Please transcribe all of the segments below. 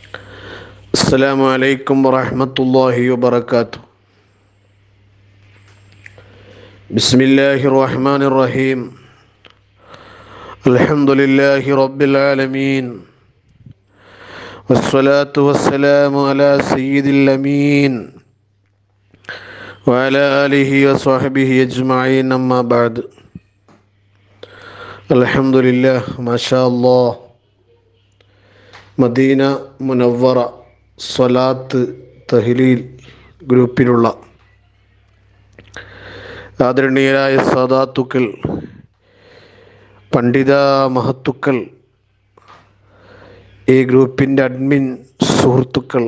السلام عليكم ورحمة الله وبركاته بسم الله الرحمن الرحيم الحمد لله رب العالمين والصلاة والسلام على سيد الأمين وعلى آله وصحبه أجمعين أما بعد الحمد لله ما شاء الله Medina Munawwara സ്വലാത്ത് തഹ്ലീൽ ഗ്രൂപ്പിലുള്ള ആദരണീയരായ സാദാത്തുക്കൾ പണ്ഡിത മഹത്തുക്കൾ ഈ ഗ്രൂപ്പിൻ്റെ അഡ്മിൻ സുഹൃത്തുക്കൾ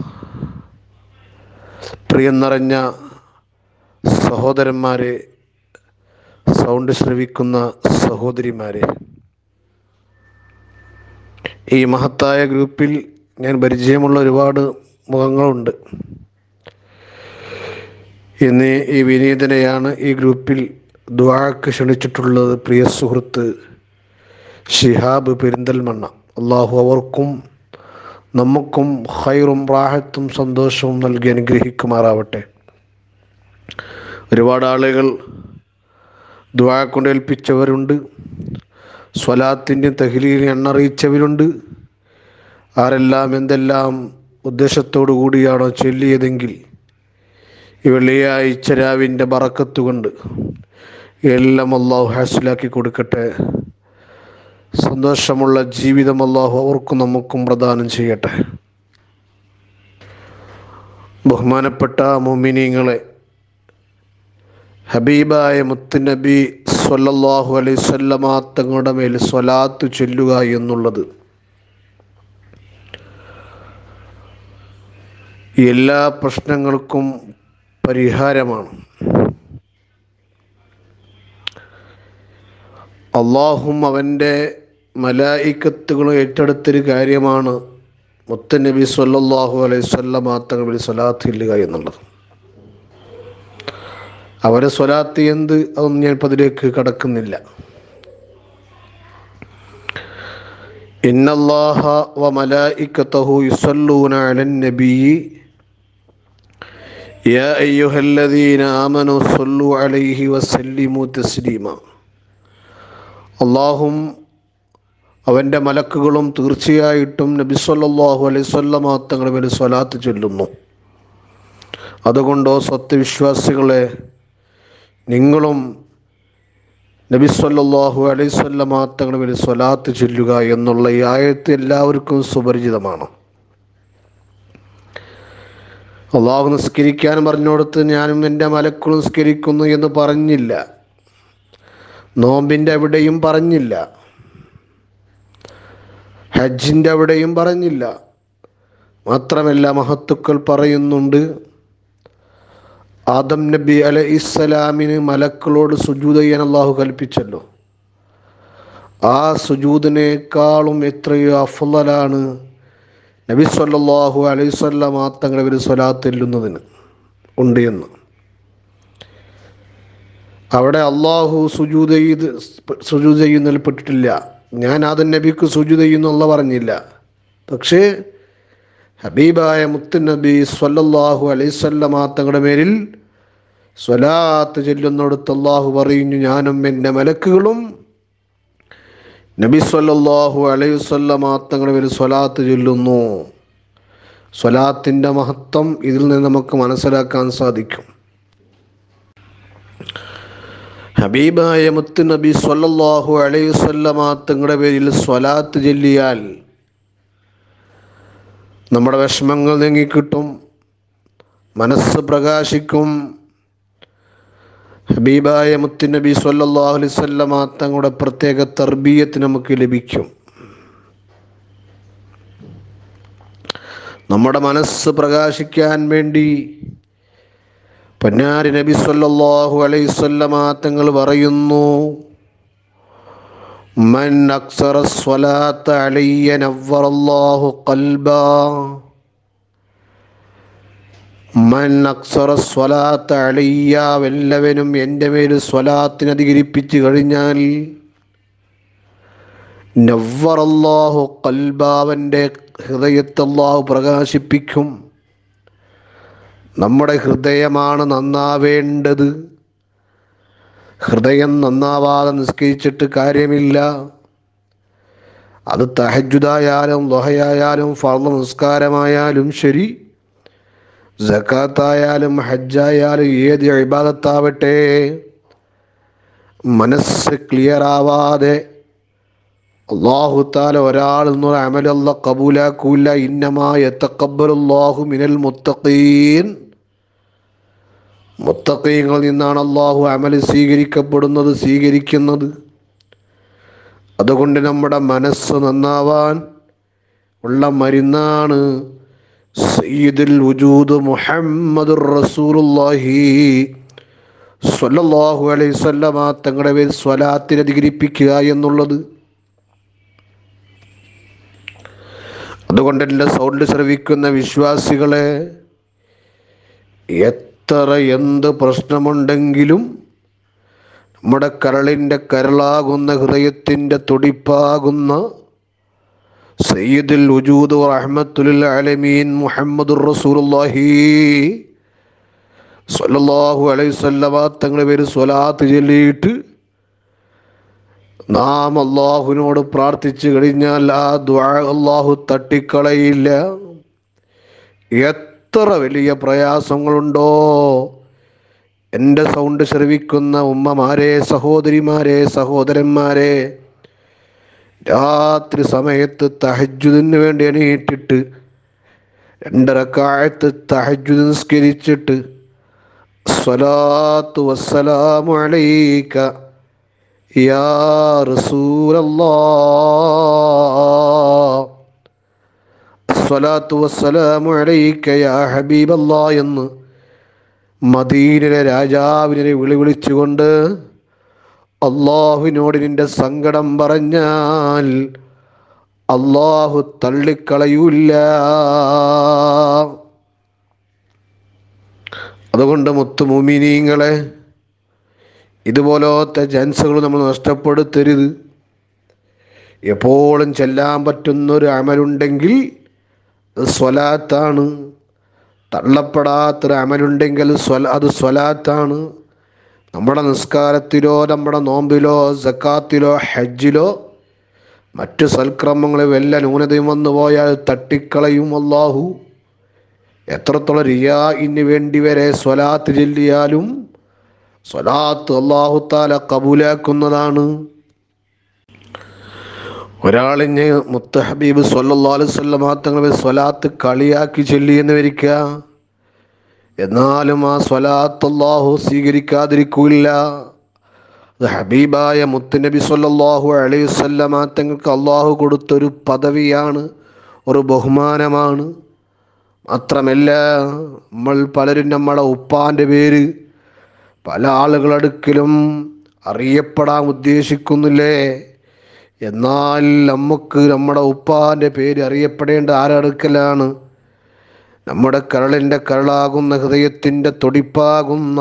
പ്രിയം നിറഞ്ഞ സഹോദരന്മാരെ സൗണ്ട് ശ്രവിക്കുന്ന സഹോദരിമാരെ ഈ മഹത്തായ ഗ്രൂപ്പിൽ ഞാൻ പരിചയമുള്ള ഒരുപാട് മുഖങ്ങളുണ്ട് ഇന്ന് ഈ വിനീതനെയാണ് ഈ ഗ്രൂപ്പിൽ ദ്വാക്ക് ക്ഷണിച്ചിട്ടുള്ളത് പ്രിയ സുഹൃത്ത് ഷിഹാബ് പെരിന്തൽമണ്ണ അള്ളാഹു അവർക്കും നമുക്കും ഹൈറും റാഹത്തും സന്തോഷവും നൽകി അനുഗ്രഹിക്കുമാറാവട്ടെ ഒരുപാട് ആളുകൾ ദ്വാ കൊണ്ട് ഏൽപ്പിച്ചവരുണ്ട് സ്വലാത്തിൻ്റെ തഹ്ലീലിനെ എണ്ണറിയിച്ചവരുണ്ട് ആരെല്ലാം എന്തെല്ലാം ഉദ്ദേശത്തോടു കൂടിയാണോ ചൊല്ലിയതെങ്കിൽ ഈ വെള്ളിയാഴ്ച രാവിൻ്റെ ബറക്കത്തുകൊണ്ട് എല്ലാം അള്ളാഹു ഹാസിലാക്കി കൊടുക്കട്ടെ സന്തോഷമുള്ള ജീവിതം അള്ളാഹു അവർക്കും നമുക്കും പ്രദാനം ചെയ്യട്ടെ ബഹുമാനപ്പെട്ട മോമിനിങ്ങളെ ഹബീബായ മുത്തുനബി സ്വല്ലല്ലാഹു അലൈഹി സ്വല്ലമ തങ്ങളുടെ മേൽ സ്വലാത്ത് ചൊല്ലുക എന്നുള്ളത് എല്ലാ പ്രശ്നങ്ങൾക്കും പരിഹാരമാണ് അള്ളാഹും അവൻ്റെ മലായിക്കത്തുകളും ഏറ്റെടുത്തൊരു കാര്യമാണ് മുത്തനബി സ്വല്ലല്ലാഹു അലൈഹി സ്വല്ലമ തങ്ങളിൽ സ്വലാത്ത് ചെല്ലുക എന്നുള്ളത് അവരെ സ്വലാത്ത് എന്ത് അതൊന്നും ഞാൻ ഇപ്പം അതിലേക്ക് കടക്കുന്നില്ല ഇന്നല്ലാഹ വ മലായിക്കത്തഹു യുസല്ലൂന അലൻ നബി യാ അയ്യുഹല്ലദീന ആമനു സല്ലു അലൈഹി വസല്ലിമു തസ്ലീമ അള്ളാഹും അവൻ്റെ മലക്കുകളും തീർച്ചയായിട്ടും നബി സല്ലല്ലാഹു അലൈഹി വസല്ലമ തങ്ങളുടെ മേൽ സ്വലാത്ത് ചൊല്ലുന്നു അതുകൊണ്ടോ സത്യവിശ്വാസികളെ നിങ്ങളും നബി സല്ലല്ലാഹു അലൈഹി സ്വല്ലമ തങ്ങളുടെ മേൽ സ്വലാത്ത് ചൊല്ലുക എന്നുള്ള ഈ ആയത്ത് എല്ലാവർക്കും സുപരിചിതമാണ് അള്ളാഹു നിസ്കരിക്കാൻ പറഞ്ഞോടത്ത് ഞാനും എൻ്റെ മലക്കുകളും നിസ്കരിക്കുന്നു എന്ന് പറഞ്ഞില്ല നോമ്പിൻ്റെ അവിടെയും പറഞ്ഞില്ല ഹജ്ജിൻ്റെ അവിടെയും പറഞ്ഞില്ല മാത്രമല്ല മഹത്തുക്കൾ പറയുന്നുണ്ട് ആദം നബി അല ഇസ്സലാമിന് മലക്കളോട് സുജൂത് ചെയ്യാൻ അള്ളാഹു കൽപ്പിച്ചല്ലോ ആ സുജൂദിനേക്കാളും എത്രയോ അഫലാണ് നബി സല്ലല്ലാഹു അലൈഹി സ്വല്ലാം തങ്ങളുടെ ഒരു സ്വലാത്ത് എല്ലുന്നതിന് ഉണ്ട് എന്ന് അവിടെ അള്ളാഹു സുജൂത് ചെയ്ത് സുജൂത് ചെയ്യുന്നതിൽ പെട്ടിട്ടില്ല ഞാൻ ആദം നബിക്ക് സുജൂത് ചെയ്യുന്നുള്ള പറഞ്ഞില്ല പക്ഷേ ഹബീബായ മുത്തുനബി സ്വല്ലല്ലാഹു അലൈവല്ലമ തങ്ങളുടെ മേലിൽ സ്വലാത്ത് ചൊല്ലുന്നിടത്ത് അള്ളാഹു പറയുന്നു ഞാനും എൻ്റെ മലക്കുകളും നബി സ്വല്ലല്ലാഹു അലൈഹി വസല്ലമ തങ്ങളുടെ പേരിൽ സ്വലാത്ത് ചൊല്ലുന്നു സ്വലാത്തിൻ്റെ മഹത്വം ഇതിൽ നിന്ന് നമുക്ക് മനസ്സിലാക്കാൻ സാധിക്കും ഹബീബായ മുത്ത് നബി സ്വല്ലല്ലാഹു അലൈഹി വസല്ലമ തങ്ങളുടെ പേരിൽ സ്വലാത്ത് ചൊല്ലിയാൽ നമ്മുടെ വിഷമങ്ങൾ നീങ്ങിക്കിട്ടും മനസ്സ് പ്രകാശിക്കും ഹബീബായ മുത്തുനബി സല്ലല്ലാഹു അലൈഹി വസല്ലമ തങ്ങളുടെ പ്രത്യേക തർബീയത്ത് നമുക്ക് ലഭിക്കും നമ്മുടെ മനസ്സ് പ്രകാശിക്കാൻ വേണ്ടി പൊന്നാരി നബി സല്ലല്ലാഹു അലൈഹി വസല്ലമ തങ്ങൾ പറയുന്നു മൻ അക്സറ സ്വലാത്ത അലയ്യ നവ്വറല്ലാഹു ഖൽബാ മൻ അക്സറ സ്വലാത്ത അലയ്യ വല്ലവനും എൻ്റെ മേൽ സ്വലാത്തിന് അധികരിപ്പിച്ചു കഴിഞ്ഞാൽ നവ്വറല്ലാഹു കൽബാവൻ്റെ ഹൃദയത്തെ അള്ളാഹു പ്രകാശിപ്പിക്കും നമ്മുടെ ഹൃദയമാണ് നന്നാവേണ്ടത് ഹൃദയം നന്നാവാതെ നിസ്കരിച്ചിട്ട് കാര്യമില്ല അത് തഹജുദായാലും ലൊഹയായാലും ഫർദ് നിസ്കാരമായാലും ശരി ജക്കാത്തായാലും ഹജ്ജായാലും ഏത് ഇബാദത്താവട്ടെ മനസ്സ് ക്ലിയർ ആവാതെ അള്ളാഹുത്താല ഒരാൾ എന്നൊരു അമലല്ല കബൂലാക്കൂല ഇന്നമായ തക്കബലുല്ലാഹു മിനൽ മുത്തഖീൻ മുത്തഖീങ്ങളിൽ നിന്നാണ് അള്ളാഹു അമൽ സ്വീകരിക്കപ്പെടുന്നത് സ്വീകരിക്കുന്നത് അതുകൊണ്ട് നമ്മുടെ മനസ്സ് നന്നാവാൻ ഉള്ള മരുന്നാണ് സയ്യിദുൽ വജൂദ് മുഹമ്മദുർ റസൂലുള്ളാഹി സ്വല്ലല്ലാഹു അലൈഹി വസല്ലമ തങ്ങളുടെ പേര് സ്വലാത്തിന് അധികരിപ്പിക്കുക എന്നുള്ളത് അതുകൊണ്ട് എൻ്റെ സൗണ്ട് ശ്രവിക്കുന്ന വിശ്വാസികളെ എത്ര എന്ത് പ്രശ്നമുണ്ടെങ്കിലും നമ്മുടെ കരളിൻ്റെ കരളാകുന്ന ഹൃദയത്തിൻ്റെ തുടിപ്പാകുന്ന സയ്യിദുൽ വജൂദ് റഹ്മത്തുൽ അലമീൻ മുഹമ്മദുർ റസൂലുള്ളാഹി സ്വല്ലല്ലാഹു അലൈഹി വസല്ലമ തങ്ങളുടെ പേര് സ്വലാത്ത് ചൊല്ലിയിട്ട് നാം അള്ളാഹുവിനോട് പ്രാർത്ഥിച്ചു കഴിഞ്ഞാൽ ആ ദ്വാ അള്ളാഹു തട്ടിക്കളയില്ല എത്ര വലിയ പ്രയാസങ്ങളുണ്ടോ എൻ്റെ സൗണ്ട് ശ്രവിക്കുന്ന ഉമ്മമാരെ സഹോദരിമാരെ സഹോദരന്മാരെ രാത്രി സമയത്ത് തഹജുദിന് വേണ്ടി എണീറ്റിട്ട് രണ്ടരക്കാലത്ത് തഹജുദ് നിസ്കരിച്ചിട്ട് സ്വലാത്തു വസ്സലാമു അലൈക യാ റസൂലല്ലാ സ്വലാത്തു വസ്സലാമു അലൈക യാ ഹബീബല്ലാ എന്ന് മദീനിലെ രാജാവിനെ വിളി വിളിച്ചുകൊണ്ട് അള്ളാഹുവിനോട് നിന്റെ സങ്കടം പറഞ്ഞാൽ അള്ളാഹു തള്ളിക്കളയൂല്ല അതുകൊണ്ട് മുത്തുമുമിനീങ്ങളെ ഇതുപോലത്തെ ചാൻസുകൾ നമ്മൾ നഷ്ടപ്പെടുത്തരുത് എപ്പോഴും ചെല്ലാൻ പറ്റുന്നൊരു അമലുണ്ടെങ്കിൽ അത് സ്വലാത്താണ് തള്ളപ്പെടാത്തൊരു അമലുണ്ടെങ്കിൽ സ്വല അത് സ്വലാത്താണ് നമ്മുടെ നിസ്കാരത്തിലോ നമ്മുടെ നോമ്പിലോ സക്കാത്തിലോ ഹജ്ജിലോ മറ്റു സൽക്രമങ്ങളിൽ വല്ല ന്യൂനതയും വന്നു പോയാൽ തട്ടിക്കളയും അല്ലാഹു എത്രത്തോളം റിയാ ഇന് വേണ്ടി വരെ സ്വലാത്ത് ചൊല്ലിയാലും സ്വലാത്ത് അള്ളാഹു താല കബൂലാക്കുന്നതാണ് ഒരാളിഞ്ഞ് മുത്ത ഹബീബ് സല്ലല്ലാഹു അലൈഹി വസല്ലമ തങ്ങൾ സ്വലാത്ത് കളിയാക്കി ചൊല്ലിയെന്ന് വരിക്കുക എന്നാലും ആ സ്വലാത്ത് അള്ളാഹു സ്വീകരിക്കാതിരിക്കില്ല അത് ഹബീബായ മുത്തുനബി സല്ലല്ലാഹു അലൈഹി വസല്ലമ തങ്ങൾക്ക് അള്ളാഹു കൊടുത്തൊരു പദവിയാണ് ഒരു ബഹുമാനമാണ് മാത്രമല്ല നമ്മൾ പലരും നമ്മളെ ഉപ്പാൻ്റെ പേര് പല ആളുകളടുക്കലും അറിയപ്പെടാൻ ഉദ്ദേശിക്കുന്നില്ലേ എന്നാൽ നമുക്ക് നമ്മുടെ ഉപ്പാൻ്റെ പേര് അറിയപ്പെടേണ്ട ആരടുക്കലാണ് നമ്മുടെ കരളിൻ്റെ കരളാകുന്ന ഹൃദയത്തിൻ്റെ തുടിപ്പാകുന്ന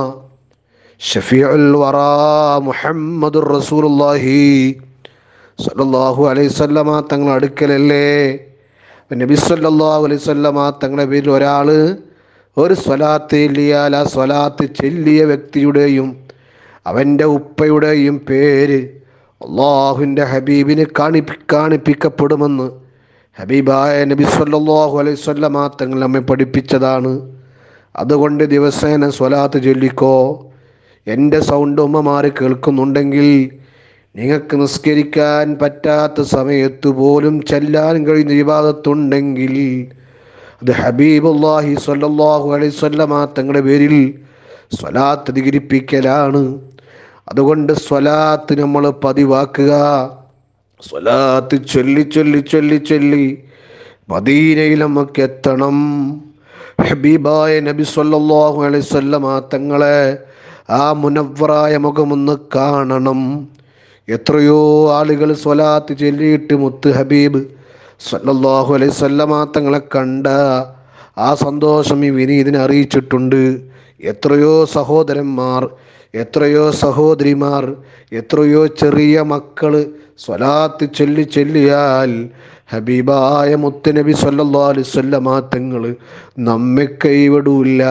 ഷഫീഉൽ വറാ മുഹമ്മദുർ റസൂലുള്ളാഹി സല്ലല്ലാഹു അലൈഹി വസല്ലമ തങ്ങൾ അടുക്കലല്ലേ നബി സല്ലല്ലാഹു അലൈഹി വസല്ലമ തങ്ങളുടെ പേരിൽ ഒരാൾ ഒരു സ്വലാത്ത് ചെല്ലിയാൽ ആ സ്വലാത്ത് ചെല്ലിയ വ്യക്തിയുടെയും അവൻ്റെ ഉപ്പയുടെയും പേര് അള്ളാഹുവിൻ്റെ ഹബീബിന് കാണിപ്പി കാണിപ്പിക്കപ്പെടുമെന്ന് ഹബീബായ നബി സല്ലല്ലാഹു അലൈഹി വസല്ലമ തങ്ങൾ നമ്മെ പഠിപ്പിച്ചതാണ് അതുകൊണ്ട് ദിവസേന സ്വലാത്ത് ചൊല്ലിക്കോ എൻ്റെ സൗണ്ട് ഉമ്മമാർ കേൾക്കുന്നുണ്ടെങ്കിൽ നിങ്ങൾക്ക് നിസ്കരിക്കാൻ പറ്റാത്ത സമയത്ത് പോലും ചെല്ലാൻ കഴിയുന്ന വിവാദത്തുണ്ടെങ്കിൽ അത് ഹബീബുല്ലാഹി സ്വല്ലല്ലാഹു അലൈഹി വസല്ലമ തങ്ങളുടെ പേരിൽ സ്വലാത്ത് അധികരിപ്പിക്കലാണ് അതുകൊണ്ട് സ്വലാത്ത് നമ്മൾ പതിവാക്കുക സ്വലാത്ത് ചൊല്ലി ചൊല്ലി ചൊല്ലി ചൊല്ലി മദീനയിൽ നമുക്ക് എത്തണം ഹബീബായ നബി സല്ലല്ലാഹു അലൈഹി വസല്ലമ തങ്ങളെ ആ മുനവ്വറായ മുഖമൊന്ന് കാണണം എത്രയോ ആളുകൾ സ്വലാത്ത് ചൊല്ലിയിട്ട് മുത്ത് ഹബീബ് സല്ലല്ലാഹു അലൈഹി വസല്ലമ തങ്ങളെ കണ്ട ആ സന്തോഷം ഈ വിനീതിനെ അറിയിച്ചിട്ടുണ്ട് എത്രയോ സഹോദരന്മാർ എത്രയോ സഹോദരിമാർ എത്രയോ ചെറിയ മക്കൾ സ്വലാത്ത് ചൊല്ലി ചൊല്ലിയാൽ ഹബീബായ മുത്തനബി സല്ലല്ലാഹു അലൈഹി വസല്ലമ തങ്ങൾ നമ്മെ കൈവിടൂല്ല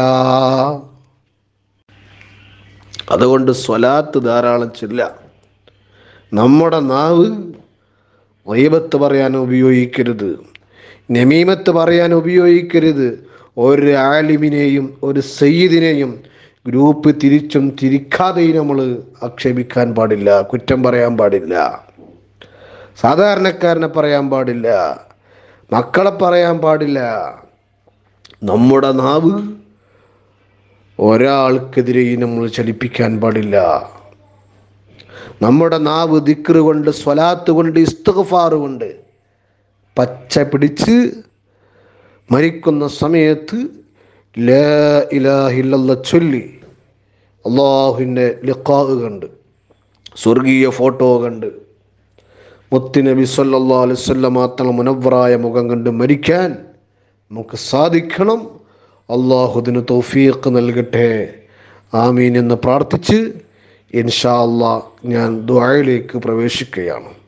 അതുകൊണ്ട് സ്വലാത്ത് ധാരാളം ചൊല്ല നമ്മുടെ നാവ് വൈബത്ത് പറയാൻ ഉപയോഗിക്കരുത് നമീമത്ത് പറയാൻ ഉപയോഗിക്കരുത് ഒരു ആലിമിനെയും ഒരു സയ്യിദിനെയും ഗ്രൂപ്പ് തിരിച്ചും തിരിക്കാതെയും നമ്മൾ ആക്ഷേപിക്കാൻ പാടില്ല കുറ്റം പറയാൻ പാടില്ല സാധാരണക്കാരനെ പറയാൻ പാടില്ല മക്കളെ പറയാൻ പാടില്ല നമ്മുടെ നാവ് ഒരാൾക്കെതിരെയും നമ്മൾ ചലിപ്പിക്കാൻ പാടില്ല നമ്മുടെ നാവ് ദിക്റ് കൊണ്ട് സ്വലാത്ത് കൊണ്ട് ഇസ്തഫാറ് കൊണ്ട് പച്ച പിടിച്ച് മരിക്കുന്ന സമയത്ത് ലാ ഇലാഹില്ല ചൊല്ലി അള്ളാഹുവിൻ്റെ ലിഖാഹ് കണ്ട് സ്വർഗീയ ഫോട്ടോ കണ്ട് മുത്തുനബി സല്ലാ അലൈവല്ല തങ്ങൾ മുനവറായ മുഖം കണ്ട് മരിക്കാൻ നമുക്ക് സാധിക്കണം അള്ളാഹുദിന് തൗഫീഖ് നൽകട്ടെ ആമീൻ എന്ന് പ്രാർത്ഥിച്ച് ഇൻഷാ അള്ളാഹ് ഞാൻ ദ്വായയിലേക്ക് പ്രവേശിക്കുകയാണ്